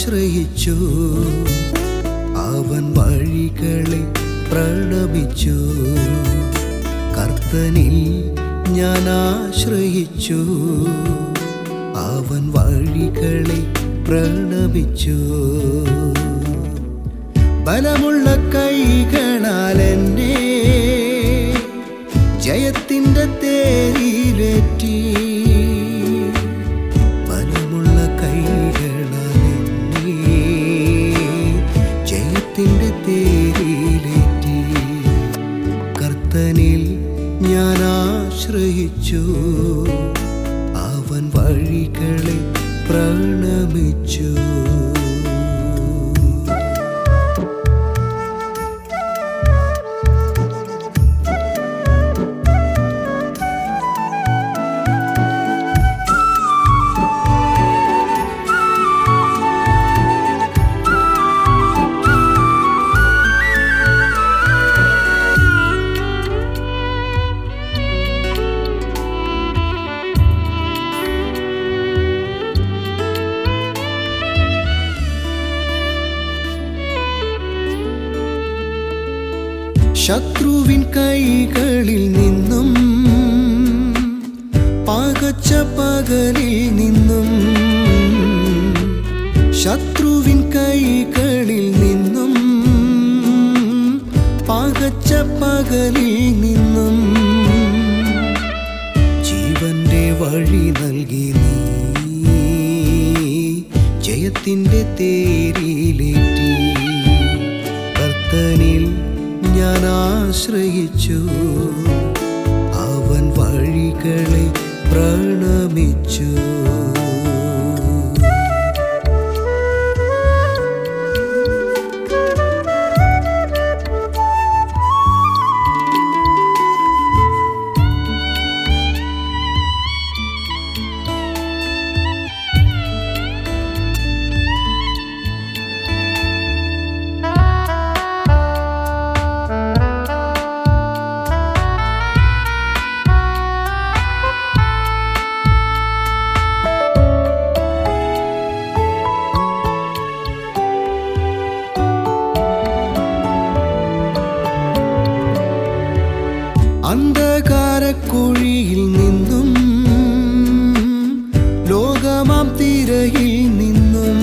ആശ്രയിച്ചു അവൻ വഴികളെ പ്രണമിച്ചു കർത്തനിൽ ഞാൻ ആശ്രയിച്ചു അവൻ വഴികളെ പ്രണമിച്ചു ബലമുള്ള കൈകളാൽ എന്നെ ജയത്തിൻ്റെ തേരിലേറ്റി ബലമുള്ള കൈകളാൽ എന്നെ ജയത്തിൻ്റെ തേരിലേറ്റി കർത്തനിൽ ഞാൻ ആശ്രയിച്ചു അവൻ വഴികളെ പ്രണമിച്ചു ശത്രുവിൻ കൈകളിൽ നിന്നും പകച്ച പകലിൽ നിന്നും ശത്രുവിൻ കൈകളിൽ നിന്നും പകച്ച പകലിൽ നിന്നും ജീവന്റെ വഴി നൽകി നീ ജയത്തിൻ്റെ തേരിലേറ്റി കർത്തനിൽ ഞാൻ ആശ്രയിച്ചു അവൻ വഴികളെ പ്രണമിച്ചു അന്ധകാരക്കുഴിയിൽ നിന്നും ലോകമാം തിരയിൽ നിന്നും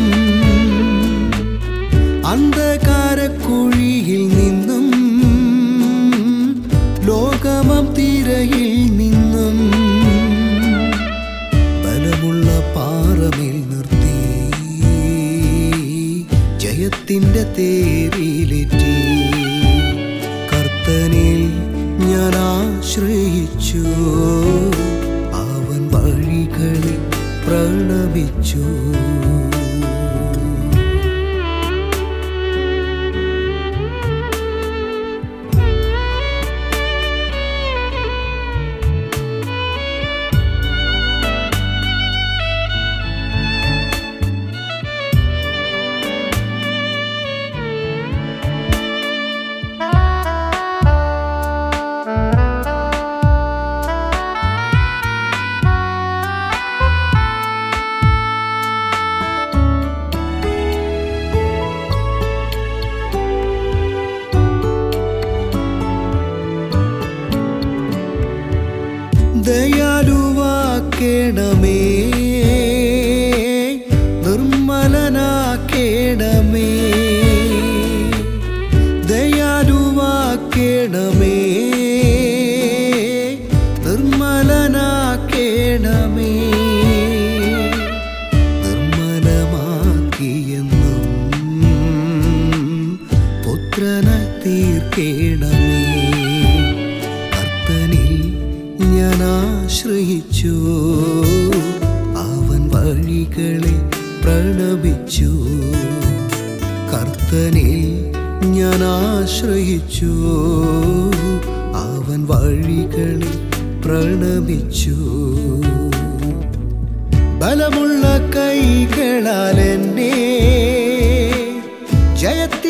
അന്ധകാരക്കുഴിയിൽ നിന്നും ലോകമാം തിരയിൽ നിന്നും ബലമുള്ള പാറമേൽ നിർത്തി ജയത്തിൻ്റെ തേരിലേറ്റി കർത്തനിൽ ഞാൻ ആശ്രയിച്ചു അവൻ വഴികളിൽ പ്രണമിച്ചു ദയാലുവാക്കേണമേ നിർമ്മലനാക്കേണമേ ദയാലുവാക്കേണമേ നിർമ്മലനാക്കേണമേ നിർമ്മലമാക്കിയെന്നും പുത്രനെ തീർക്കേണമേ കർത്തനിൽ ഞാൻ ആശ്രയിച്ചു അവൻ വഴികളെ പ്രണമിച്ചു കർത്തനിൽ ഞാൻ ആശ്രയിച്ചു അവൻ വഴികളെ പ്രണമിച്ചു ബലമുള്ള കൈകളാൽ എന്നെ ജയത്തിൽ